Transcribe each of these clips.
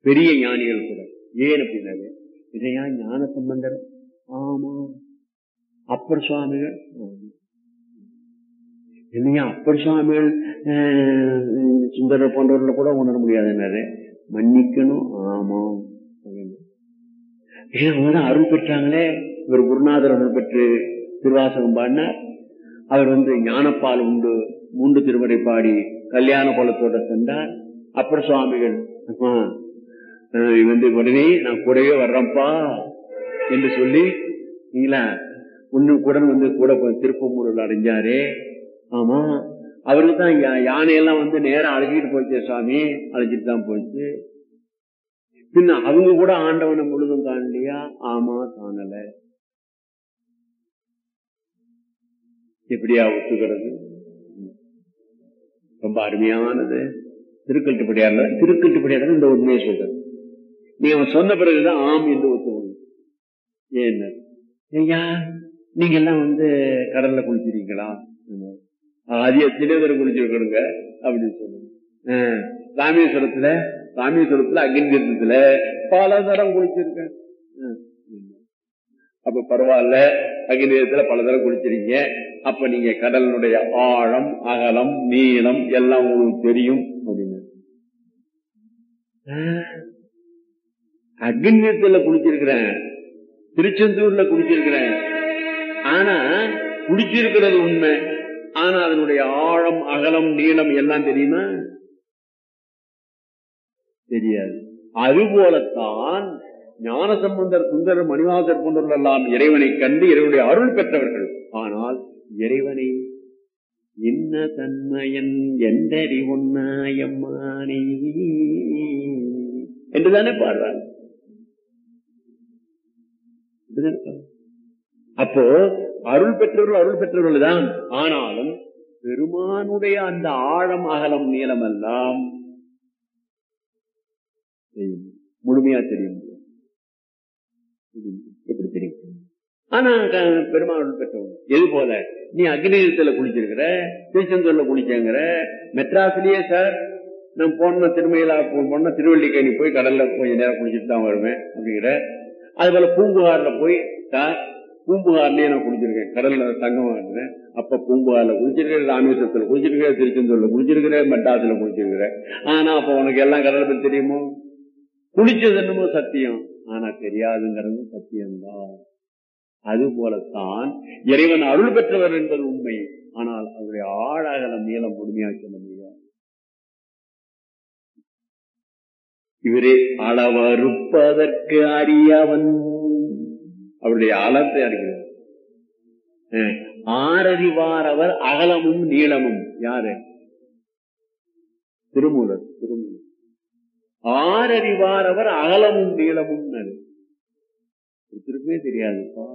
பெரிய ஞானிகள் கூட ஏன் அப்படின்னாரு இதையா ஞான சம்பந்தர் ஆமா அப்பர் சுவாமிகள் ஆமா. இல்லையா அப்பர் சுவாமிகள் அஹ், சுந்தரர் போன்றவர்களை கூட உணர முடியாதுன்னாரு மன்னிக்கணும் ஆமா அப்படின்னு. ஏன் அவங்க தான் அருள் பெற்றாங்களே இவர் குருநாதர் அருள் பெற்று திருவாசகம் பாடினார் அவர் வந்து ஞானப்பால் உண்டு மூன்று திருமுறை பாடி கல்யாண குலத்தோட சென்றார் அப்பர் சுவாமிகள் அம்மா, அஹ் வந்து உடனே நான் கூடவே வர்றேன்ப்பா என்று சொல்லி நீங்களா ஒண்ணு கூட வந்து கூட போய் திருப்பமூரில் அடைஞ்சாரே ஆமா அவருக்கு தான் யா- யானையெல்லாம் வந்து நேரா அழைச்சிட்டு போச்சு சுவாமி அழைச்சிட்டு தான் போச்சு பின்ன அவங்க கூட ஆண்டவனை முழுதும் காணலையா ஆமா காணல எப்படியா ஒத்துக்கிறது ரொம்ப அருமையானது திருக்கட்டுப்படியார் திருக்கட்டுப்படியார் இந்த உண்மையை சொல்றது நீ அவன் சொன்ன பிறகுதான் ஆம் என்று ஒத்துக்கணும் ஏன் ஐயா நீங்க எல்லாம் வந்து கடல்ல குளிச்சிருக்கீங்களா அதிக தினதர் குளிச்சிருக்கணுங்க அப்படின்னு சொல்லுங்க ஆஹ், ராமேஸ்வரத்துல ராமேஸ்வரத்துல அக்னிதீர்த்தத்துல பல தரம் குளிச்சிருக்கேன் ஆஹ், அப்ப பரவாயில்ல அக்னிதீர்த்தத்துல பல தரம் குளிச்சிருக்கீங்க அப்ப நீங்க கடலினுடைய ஆழம் அகலம் நீளம் எல்லாம் உங்களுக்கு தெரியும் அப்படின்னு அக்னிதீர்த்தத்துல குளிச்சிருக்கிறேன் திருச்செந்தூர்ல குளிச்சிருக்கிறேன் ஆனா குடிச்சிருக்கிறது உண்மை ஆனா அதனுடைய ஆழம் அகலம் நீளம் எல்லாம் தெரியுமா தெரியாது அதுபோலத்தான் ஞானசம்பந்தர் சுந்தரர் மணிவாசர் போன்றவர்கள் எல்லாம் இறைவனை கண்டு இறைவனுடைய அருள் பெற்றவர்கள் ஆனால் இறைவனை என்ன தன்மையன் எந்தறி ஒன்னாயம்மானே என்றுதானே பாடுறாங்க இப்படிதானே பாடுறாங்க. அப்போ அருள் பெற்றவர்கள் அருள் பெற்றவர்கள் தான் ஆனாலும் பெருமானுடைய அந்த ஆழம் அகலம் நீளம் எல்லாம் தெரியும். முழுமையா தெரியும் எப்படி தெரியும் ஆனா க- பெருமாள் அருள் பெற்றவங்க எது போல நீ அக்னிதத்துல குளிச்சிருக்கிற திருச்செந்தூர்ல குளிச்சங்கிற மெட்ராஸ்லயே சார் நான் போன திருமையிலா போன திருவள்ளிக்கேணி போய் கடல்ல கொஞ்ச நேரம் குளிச்சுட்டு தான் வருவேன் அப்படிங்கிற அது போல பூம்புகார்ல போய் சார் பூம்புகார்லயே நான் குளிச்சிருக்கேன் கடல்ல தங்கம் வாங்கினேன் அப்ப பூம்புகார்ல குளிச்சிருக்கிறேன் ராமேஸ்வரத்துல குளிச்சிருக்கிறேன் திருச்செந்தூர்ல குளிச்சிருக்கிறேன் மெட்ராஸ்ல குளிச்சிருக்கிறேன் ஆனா அப்ப உனக்கு எல்லாம் கடலை பத்தி தெரியுமோ குளிச்சது என்னமோ சத்தியம் ஆனா தெரியாதுங்கிறது சத்தியம்தான் அது போலத்தான் இறைவன் அருள் பெற்றவர் என்பது உண்மை ஆனால் அவருடைய ஆழாகலம் நீளம் முழுமையாக சொல்ல முடியாது இவரே அளவறுப்பதற்கு அறியவன் அவருடைய அளத்தை அறிகிறார் அஹ், ஆறறிவார் அவர் அகலமும் நீளமும் யாரு திருமூலர் திருமூலர் ஆறறிவார் அவர் அகலமும் நீளமும் திருப்பே தெரியாதுப்பா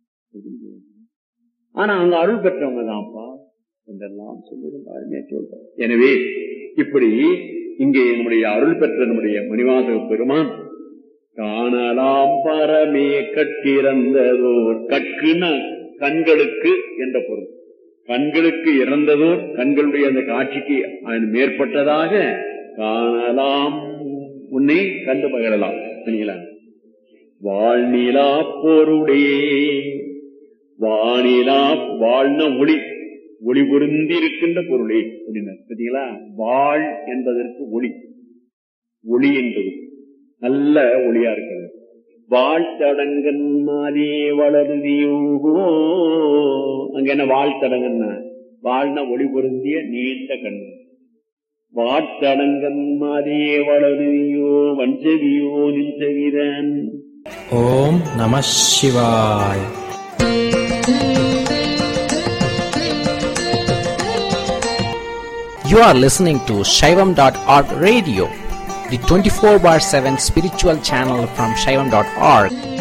ஆனா அங்க அருள் பெற்றவங்க தான்ப்பா என்றெல்லாம் சொல்லி சொல்றேன் எனவே இப்படி இங்கே நம்முடைய அருள் பெற்ற நம்முடைய மணிவாசக பெருமான் காணலாம் பரமே கட்டிறந்ததோர் கற்குன கண்களுக்கு என்ற பொருள் கண்களுக்கு இறந்ததோர் கண்களுடைய அந்த காட்சிக்கு அது மேற்பட்டதாக காணலாம் உன்னை கண்டு மகிழலாம் சரிங்களா வாழ்நிலா பொருளே வானிலா வாழ்ன ஒளி ஒளி பொருந்தி இருக்கின்ற பொருளே அப்படின்னா பார்த்தீங்களா வாழ் என்பதற்கு ஒளி ஒளி என்பது நல்ல ஒளியா இருக்கிறது வாழ்த்தடங்கன் மாதே வளருதியோகோ அங்க என்ன வாழ்த்தடங்கன்னா வாழ்ன ஒளி பொருந்திய நீண்ட கண் வாட்டடங்கன் மாதே வளருதியோ வஞ்சவியோ நின்றவிரன் ஓம் நம சிவாய் You are listening to Shaivam.org radio, the 24 bar 7 spiritual channel from Shaivam.org.